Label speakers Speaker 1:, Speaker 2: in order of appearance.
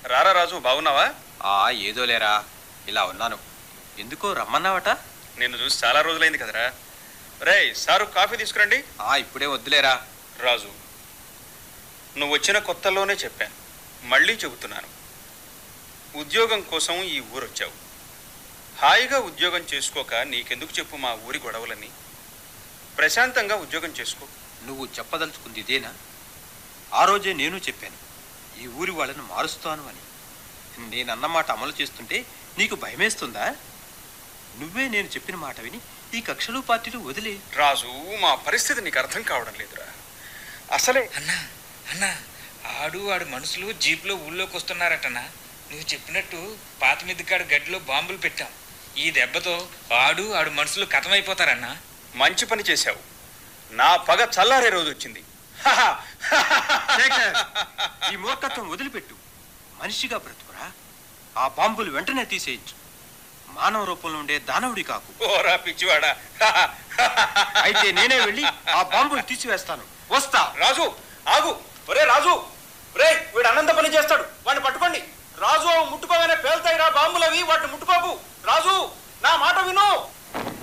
Speaker 1: రారా రాజు బాగున్నావా
Speaker 2: ఆ ఏదో లేరా ఇలా ఉన్నాను ఎందుకో రమ్మన్నావట
Speaker 1: నిన్ను చూసి చాలా రోజులైంది కదరా రేయ్ సారు కాఫీ తీసుకురండి
Speaker 2: ఆ ఇప్పుడే వద్దులేరా
Speaker 1: రాజు నువ్వు వచ్చిన కొత్తలోనే చెప్పాను మళ్ళీ చెబుతున్నాను ఉద్యోగం కోసం ఈ ఊరు వచ్చావు హాయిగా ఉద్యోగం చేసుకోక నీకెందుకు చెప్పు మా ఊరి గొడవలని ప్రశాంతంగా ఉద్యోగం చేసుకో
Speaker 2: నువ్వు చెప్పదలుచుకుంది ఇదేనా ఆ రోజే నేను చెప్పాను ఈ ఊరి వాళ్ళని మారుస్తాను అని నేనన్న మాట అమలు చేస్తుంటే నీకు భయమేస్తుందా నువ్వే నేను చెప్పిన మాట విని ఈ కక్షలు పార్టీలు వదిలే
Speaker 1: రాజు మా పరిస్థితి నీకు అర్థం కావడం లేదురా అసలే
Speaker 3: అన్నా అన్నా ఆడు ఆడు మనుషులు జీప్లో ఊళ్ళోకి వస్తున్నారటన్నా నువ్వు చెప్పినట్టు పాత మిద్దికాడు గడ్డిలో బాంబులు పెట్టాం ఈ దెబ్బతో ఆడు ఆడు మనుషులు కథమైపోతారన్నా
Speaker 1: మంచి పని చేశావు నా పగ చల్లారే రోజు వచ్చింది
Speaker 2: శేఖర్, ఈ మూర్ఖత్వం వదిలిపెట్టు మనిషిగా బ్రతుకురా ఆ బాంబులు వెంటనే తీసేయచ్చు మానవ రూపంలో ఉండే దానవుడి కాకు
Speaker 1: ఓరా పిచ్చివాడా
Speaker 2: అయితే నేనే వెళ్ళి ఆ బాంబులు తీసివేస్తాను వస్తా
Speaker 1: రాజు ఆగు ఒరే రాజు ఒరే వీడు అనంత పని చేస్తాడు వాడిని పట్టుకోండి